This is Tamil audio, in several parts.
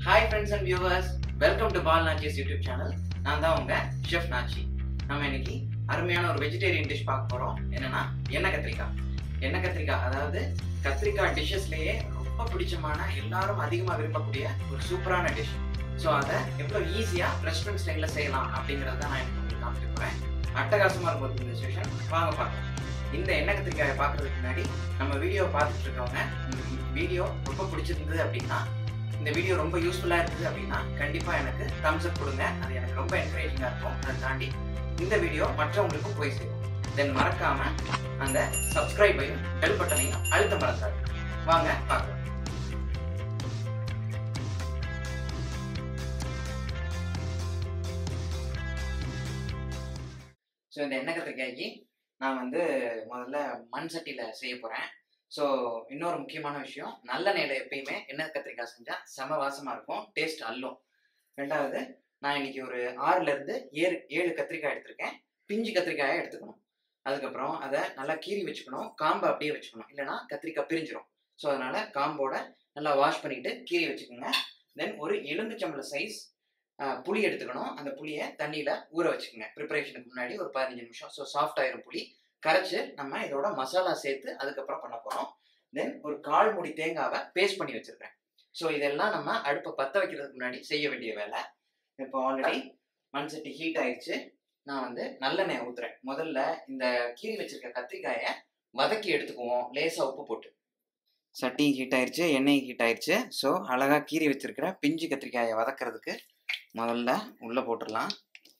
hi friends and viewers welcome to பால் நாச்சிஸ் யூடியூப் சேனல் நான் தான் உங்க ஷெஃப் நாச்சி நம்ம இன்னைக்கு அருமையான ஒரு வெஜிடேரியன் டிஷ் பார்க்க போறோம் என்னன்னா எண்ணெய் கத்திரிக்காய் எண்ணெய் கத்திரிக்காய் அதாவது கத்திரிக்காய் டிஷ்ஷஸ்லேயே ரொம்ப பிடிச்சமான எல்லாரும் அதிகமாக விரும்பக்கூடிய ஒரு சூப்பரான டிஷ் ஸோ அதை எவ்வளோ ஈஸியாக ரெஸ்டாரண்ட் ஸ்டைலில் செய்யலாம் அப்படிங்கிறத தான் நான் எனக்கு உங்களுக்கு காமிக்க போகிறேன் அட்டகாசமாக இருக்கும் இந்த செஷன் வாங்க பார்க்கலாம் இந்த எண்ணெய் கத்திரிக்காயை பார்க்கறதுக்கு முன்னாடி நம்ம வீடியோவை பார்த்துட்டு இருக்கவங்க வீடியோ ரொம்ப பிடிச்சிருந்தது அப்படின்னா இந்த வீடியோ ரொம்ப யூஸ்ஃபுல்லாக இருக்குது அப்படின்னா கண்டிப்பாக எனக்கு தம்ஸ் அப் கொடுங்க அது எனக்கு ரொம்ப என்கரேஜிங்காக இருக்கும் அதை தாண்டி இந்த வீடியோ மற்றவங்களுக்கும் போய் சேரும் தென் மறக்காம அந்த சப்ஸ்கிரைபையும் பெல் பட்டனையும் அழுத்த மறக்காது வாங்க பார்க்கலாம் ஸோ இந்த எண்ணெய் கத்திரிக்காய்க்கு நான் வந்து முதல்ல மண் சட்டியில் செய்ய போகிறேன் ஸோ இன்னொரு முக்கியமான விஷயம் நல்லெண்ணெயில் எப்பயுமே எண்ணெய் கத்திரிக்காய் செஞ்சால் செம வாசமாக இருக்கும் டேஸ்ட் அல்லும் ரெண்டாவது நான் இன்னைக்கு ஒரு ஆறுலேருந்து ஏழு ஏழு கத்திரிக்காய் எடுத்திருக்கேன் பிஞ்சு கத்திரிக்காயை எடுத்துக்கணும் அதுக்கப்புறம் அதை நல்லா கீறி வச்சுக்கணும் காம்பை அப்படியே வச்சுக்கணும் இல்லைனா கத்திரிக்காய் பிரிஞ்சிடும் ஸோ அதனால் காம்போட நல்லா வாஷ் பண்ணிவிட்டு கீறி வச்சுக்கோங்க தென் ஒரு எலும்புச்சம்பள சைஸ் புளி எடுத்துக்கணும் அந்த புளியை தண்ணியில் ஊற வச்சுக்கோங்க ப்ரிப்பரேஷனுக்கு முன்னாடி ஒரு பதினஞ்சு நிமிஷம் ஸோ சாஃப்ட் ஆயிரும் புளி கரைச்சி நம்ம இதோட மசாலா சேர்த்து அதுக்கப்புறம் பண்ண போகிறோம் தென் ஒரு கால் மூடி தேங்காவை பேஸ்ட் பண்ணி வச்சுருக்கேன் ஸோ இதெல்லாம் நம்ம அடுப்பை பற்ற வைக்கிறதுக்கு முன்னாடி செய்ய வேண்டிய வேலை இப்போ ஆல்ரெடி மண் சட்டி ஹீட் ஆயிடுச்சு நான் வந்து நல்லெண்ணெய் ஊற்றுறேன் முதல்ல இந்த கீறி வச்சிருக்க கத்திரிக்காயை வதக்கி எடுத்துக்குவோம் லேசாக உப்பு போட்டு சட்டி ஹீட் ஆயிடுச்சு எண்ணெய் ஹீட் ஆயிடுச்சு ஸோ அழகாக கீறி வச்சிருக்கிற பிஞ்சு கத்திரிக்காயை வதக்கிறதுக்கு முதல்ல உள்ளே போட்டுடலாம்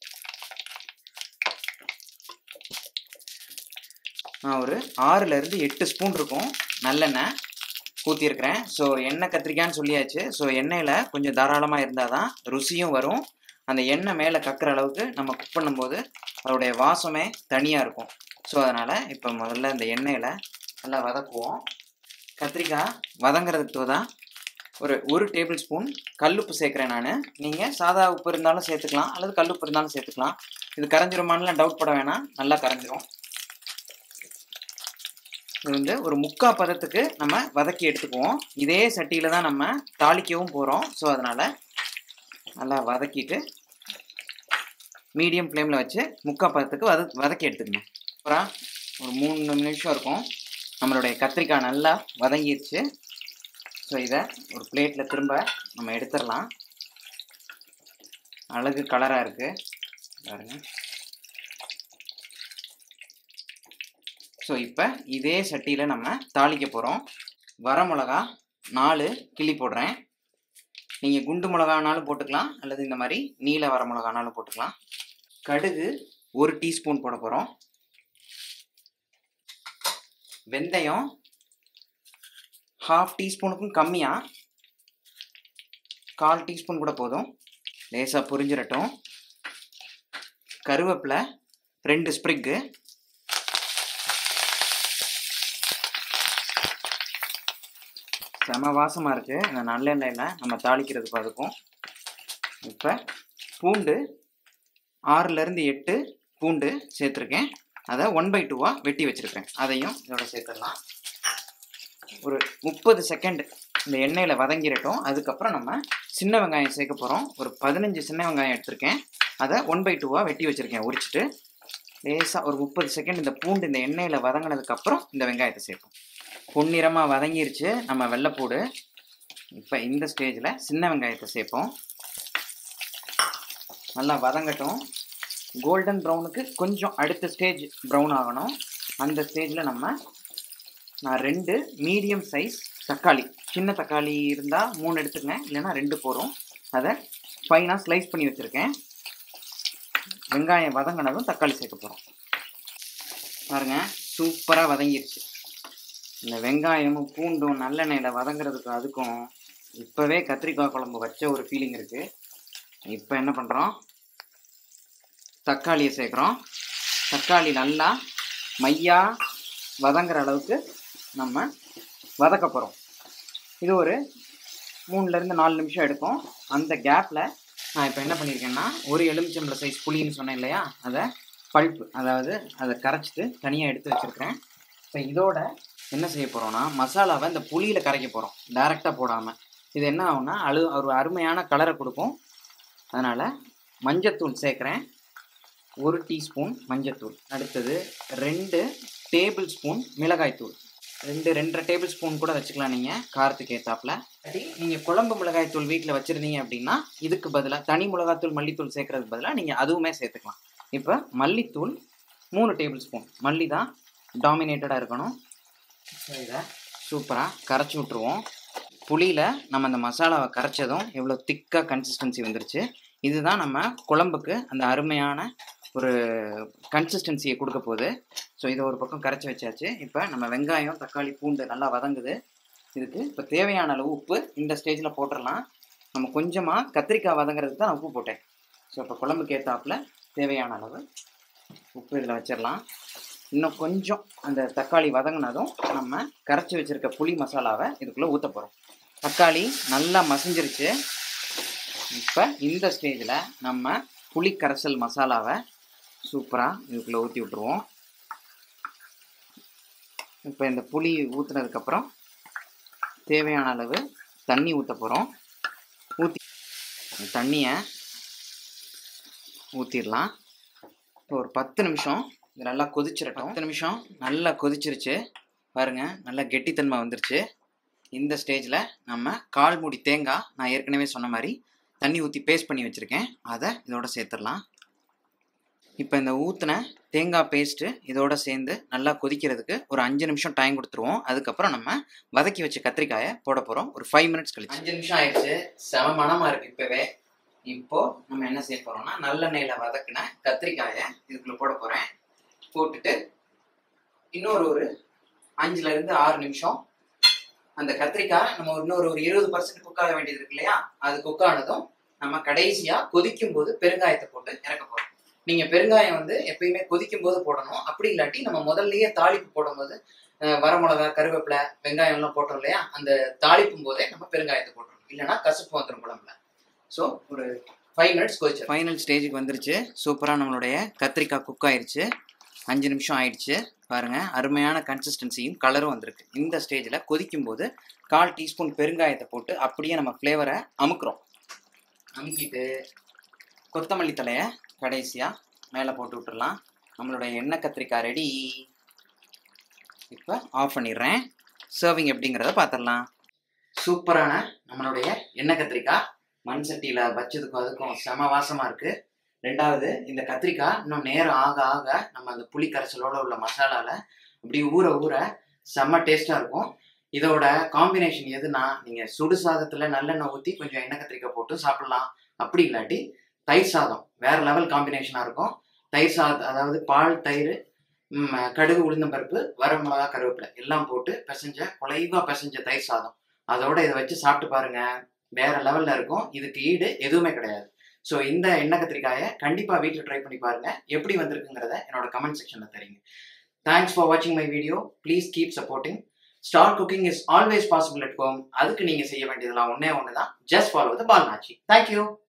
நான் ஒரு ஆறுலேருந்து எட்டு ஸ்பூன் இருக்கும் நல்லெண்ணெய் ஊற்றிருக்கிறேன் ஸோ எண்ணெய் கத்திரிக்காய்னு சொல்லியாச்சு ஸோ எண்ணெயில் கொஞ்சம் தாராளமாக இருந்தால் தான் ருசியும் வரும் அந்த எண்ணெய் மேலே கக்கிற அளவுக்கு நம்ம குக் பண்ணும்போது அதோடைய வாசமே தனியாக இருக்கும் ஸோ அதனால் இப்போ முதல்ல இந்த எண்ணெயில் நல்லா வதக்குவோம் கத்திரிக்காய் வதங்கிறதுக்கு தான் ஒரு ஒரு டேபிள் ஸ்பூன் கல்லுப்பு சேர்க்குறேன் நான் நீங்கள் சாதா உப்பு இருந்தாலும் சேர்த்துக்கலாம் அல்லது கல்லுப்பு இருந்தாலும் சேர்த்துக்கலாம் இது கரைஞ்சிருமான்லாம் டவுட் பட வேணாம் நல்லா கரைஞ்சிரும் இது வந்து ஒரு முக்கா பதத்துக்கு நம்ம வதக்கி எடுத்துக்குவோம் இதே சட்டியில் தான் நம்ம தாளிக்கவும் போகிறோம் ஸோ அதனால் நல்லா வதக்கிட்டு மீடியம் ஃப்ளேமில் வச்சு முக்கா பதத்துக்கு வத வதக்கி எடுத்துக்கணும் அப்புறம் ஒரு மூணு நிமிஷம் இருக்கும் நம்மளுடைய கத்திரிக்காய் நல்லா வதங்கிடுச்சு ஸோ இதை ஒரு பிளேட்டில் திரும்ப நம்ம எடுத்துடலாம் அழகு கலராக இருக்குது பாருங்க ஸோ இப்போ இதே சட்டியில் நம்ம தாளிக்க போகிறோம் வர மிளகா நாலு கிள்ளி போடுறேன் நீங்கள் குண்டு மிளகானாலும் போட்டுக்கலாம் அல்லது இந்த மாதிரி நீல வர மிளகானாலும் போட்டுக்கலாம் கடுகு ஒரு டீஸ்பூன் போட போகிறோம் வெந்தயம் ஹாஃப் டீஸ்பூனுக்கும் கம்மியாக கால் டீஸ்பூன் கூட போதும் லேசாக புரிஞ்சிடட்டும் கருவேப்பிலை ரெண்டு ஸ்ப்ரிக்கு செம வாசமாக இருக்குது இந்த நல்லெண்ணெயில் நம்ம தாளிக்கிறதுக்கு அதுக்கும் இப்போ பூண்டு ஆறுலேருந்து எட்டு பூண்டு சேர்த்துருக்கேன் அதை ஒன் பை டூவாக வெட்டி வச்சுருக்கேன் அதையும் இதோட சேர்த்துடலாம் ஒரு முப்பது செகண்ட் இந்த எண்ணெயில் வதங்கிடட்டும் அதுக்கப்புறம் நம்ம சின்ன வெங்காயம் சேர்க்க போகிறோம் ஒரு பதினஞ்சு சின்ன வெங்காயம் எடுத்திருக்கேன் அதை ஒன் பை டூவாக வெட்டி வச்சுருக்கேன் உரிச்சிட்டு லேசாக ஒரு முப்பது செகண்ட் இந்த பூண்டு இந்த எண்ணெயில் வதங்கினதுக்கப்புறம் இந்த வெங்காயத்தை சேர்ப்போம் பொன்னிறமாக வதங்கிருச்சு நம்ம வெள்ளைப்பூடு இப்போ இந்த ஸ்டேஜில் சின்ன வெங்காயத்தை சேர்ப்போம் நல்லா வதங்கட்டும் கோல்டன் ப்ரௌனுக்கு கொஞ்சம் அடுத்த ஸ்டேஜ் ப்ரௌன் ஆகணும் அந்த ஸ்டேஜில் நம்ம நான் ரெண்டு மீடியம் சைஸ் தக்காளி சின்ன தக்காளி இருந்தால் மூணு எடுத்துக்கங்க இல்லைன்னா ரெண்டு போகிறோம் அதை ஃபைனாக ஸ்லைஸ் பண்ணி வச்சுருக்கேன் வெங்காயம் வதங்கினதும் தக்காளி சேர்க்க போகிறோம் பாருங்கள் சூப்பராக வதங்கிருச்சு இந்த வெங்காயமும் பூண்டும் நல்லெண்ணெயில் வதங்குறதுக்கு அதுக்கும் இப்போவே கத்திரிக்காய் குழம்பு வச்ச ஒரு ஃபீலிங் இருக்குது இப்போ என்ன பண்ணுறோம் தக்காளியை சேர்க்குறோம் தக்காளி நல்லா மையா வதங்குற அளவுக்கு நம்ம வதக்க போகிறோம் இது ஒரு மூணுலேருந்து நாலு நிமிஷம் எடுக்கும் அந்த கேப்பில் நான் இப்போ என்ன பண்ணியிருக்கேன்னா ஒரு எலுமிச்சம்பள சைஸ் புளின்னு சொன்னேன் இல்லையா அதை பல்ப்பு அதாவது அதை கரைச்சிட்டு தனியாக எடுத்து வச்சுருக்கிறேன் இப்போ இதோட என்ன செய்ய போகிறோம்னா மசாலாவை இந்த புளியில் கரைக்க போகிறோம் டைரெக்டாக போடாமல் இது என்ன ஆகும்னா அழு ஒரு அருமையான கலரை கொடுக்கும் அதனால் மஞ்சத்தூள் சேர்க்குறேன் ஒரு டீஸ்பூன் மஞ்சத்தூள் அடுத்தது ரெண்டு டேபிள் ஸ்பூன் மிளகாய்த்தூள் ரெண்டு ரெண்டரை டேபிள் ஸ்பூன் கூட வச்சுக்கலாம் நீங்கள் காரத்துக்கு ஏற்றாப்புல சரி நீங்கள் குழம்பு மிளகாய்த்தூள் வீட்டில் வச்சுருந்தீங்க அப்படின்னா இதுக்கு பதிலாக தனி மிளகாத்தூள் மல்லித்தூள் சேர்க்கறதுக்கு பதிலாக நீங்கள் அதுவுமே சேர்த்துக்கலாம் இப்போ மல்லித்தூள் மூணு டேபிள் ஸ்பூன் மல்லி தான் டாமினேட்டடாக இருக்கணும் ஸோ இதை சூப்பராக கரைச்சி விட்ருவோம் புளியில் நம்ம அந்த மசாலாவை கரைச்சதும் எவ்வளோ திக்காக கன்சிஸ்டன்சி வந்துருச்சு இதுதான் நம்ம குழம்புக்கு அந்த அருமையான ஒரு கன்சிஸ்டன்சியை கொடுக்க போகுது ஸோ இதை ஒரு பக்கம் கரைச்சி வச்சாச்சு இப்போ நம்ம வெங்காயம் தக்காளி பூண்டு நல்லா வதங்குது இதுக்கு இப்போ தேவையான அளவு உப்பு இந்த ஸ்டேஜில் போட்டுடலாம் நம்ம கொஞ்சமாக கத்திரிக்காய் வதங்குறதுக்கு தான் நான் உப்பு போட்டேன் ஸோ இப்போ குழம்புக்கு ஏற்றாப்புல தேவையான அளவு உப்பு இதில் வச்சிடலாம் இன்னும் கொஞ்சம் அந்த தக்காளி வதங்கினதும் நம்ம கரைச்சி வச்சுருக்க புளி மசாலாவை இதுக்குள்ளே ஊற்ற போகிறோம் தக்காளி நல்லா மசிஞ்சிருச்சு இப்போ இந்த ஸ்டேஜில் நம்ம புளி கரைசல் மசாலாவை சூப்பராக இதுக்குள்ளே ஊற்றி விட்ருவோம் இப்போ இந்த புளி ஊற்றுனதுக்கப்புறம் தேவையான அளவு தண்ணி ஊற்ற போகிறோம் ஊற்றி தண்ணியை ஊற்றிடலாம் இப்போ ஒரு பத்து நிமிஷம் இது நல்லா கொதிச்சிடட்டும் பத்து நிமிஷம் நல்லா கொதிச்சிருச்சு பாருங்கள் நல்லா கெட்டித்தன்மை வந்துருச்சு இந்த ஸ்டேஜில் நம்ம கால் மூடி தேங்காய் நான் ஏற்கனவே சொன்ன மாதிரி தண்ணி ஊற்றி பேஸ்ட் பண்ணி வச்சுருக்கேன் அதை இதோட சேர்த்துடலாம் இப்போ இந்த ஊற்றின தேங்காய் பேஸ்ட்டு இதோட சேர்ந்து நல்லா கொதிக்கிறதுக்கு ஒரு அஞ்சு நிமிஷம் டைம் கொடுத்துருவோம் அதுக்கப்புறம் நம்ம வதக்கி வச்ச கத்திரிக்காயை போட போகிறோம் ஒரு ஃபைவ் மினிட்ஸ் கழிச்சு அஞ்சு நிமிஷம் ஆயிடுச்சு செம மனமாக இருக்குது இப்போவே இப்போ நம்ம என்ன செய்ய போகிறோம்னா நல்லெண்ணெயில் வதக்கின கத்திரிக்காயை இதுக்குள்ளே போட போகிறேன் போட்டுட்டு இன்னொரு ஒரு அஞ்சுலேருந்து ஆறு நிமிஷம் அந்த கத்திரிக்காய் நம்ம இன்னொரு ஒரு இருபது பர்சன்ட் குக் ஆக வேண்டியது இருக்கு இல்லையா அது குக் ஆனதும் நம்ம கடைசியாக கொதிக்கும் போது பெருங்காயத்தை போட்டு இறக்க போகிறோம் நீங்க பெருங்காயம் வந்து எப்பயுமே கொதிக்கும் போது போடணும் அப்படி இல்லாட்டி நம்ம முதல்லயே தாளிப்பு போடும்போது வரமிளகா கருவேப்பிலை வெங்காயம் எல்லாம் போட்டோம் இல்லையா அந்த தாளிப்பும் போதே நம்ம பெருங்காயத்தை போட்டுறோம் இல்லைன்னா கசப்பு வந்துடும் குழம்புல ஸோ ஒரு ஃபைவ் மினிட்ஸ் கொதிச்சு ஃபைனல் ஸ்டேஜுக்கு வந்துருச்சு சூப்பராக நம்மளுடைய கத்திரிக்காய் குக் ஆயிடுச்சு அஞ்சு நிமிஷம் ஆயிடுச்சு பாருங்க அருமையான கன்சிஸ்டன்சியும் கலரும் வந்திருக்கு இந்த ஸ்டேஜில் கொதிக்கும் போது கால் டீஸ்பூன் பெருங்காயத்தை போட்டு அப்படியே நம்ம ஃப்ளேவரை அமுக்குறோம் அமுக்கிட்டு கொத்தமல்லி தலையை கடைசியாக மேலே போட்டு விட்டுறலாம் நம்மளுடைய எண்ணெய் கத்திரிக்காய் ரெடி இப்போ ஆஃப் பண்ணிடுறேன் சர்விங் எப்படிங்கிறத பார்த்துடலாம் சூப்பரான நம்மளுடைய எண்ணெய் கத்திரிக்காய் மண் சட்டியில் வச்சதுக்கும் அதுக்கும் செம வாசமாக இருக்குது ரெண்டாவது இந்த கத்திரிக்காய் இன்னும் நேரம் ஆக ஆக நம்ம அந்த புளி கரைசலோட உள்ள மசாலாவில் அப்படி ஊற ஊற செம்ம டேஸ்ட்டாக இருக்கும் இதோட காம்பினேஷன் எதுனா நீங்கள் சுடு சாதத்தில் நல்லெண்ணெய் ஊற்றி கொஞ்சம் எண்ணெய் கத்திரிக்காய் போட்டு சாப்பிட்லாம் அப்படி இல்லாட்டி தயிர் சாதம் வேற லெவல் காம்பினேஷனாக இருக்கும் தயிர் சாதம் அதாவது பால் தயிர் கடுகு உளுந்தம்பருப்பு வரமிளகா கருவேப்பிலை எல்லாம் போட்டு பிசைஞ்ச குலைவாக பிசைஞ்ச தயிர் சாதம் அதோட இதை வச்சு சாப்பிட்டு பாருங்க வேற லெவலில் இருக்கும் இதுக்கு ஈடு எதுவுமே கிடையாது ஸோ இந்த எண்ணெய் கத்திரிக்காயை கண்டிப்பாக வீட்டில் ட்ரை பண்ணி பாருங்க எப்படி வந்திருக்குங்கிறத என்னோட கமெண்ட் செக்ஷனில் தெரியுங்க தேங்க்ஸ் ஃபார் வாட்சிங் my video please keep supporting star cooking is always possible at home அதுக்கு நீங்கள் செய்ய வேண்டியதெல்லாம் ஒன்றே ஒன்று தான் ஜஸ்ட் ஃபாலோ த பால் நாச்சி தேங்க்யூ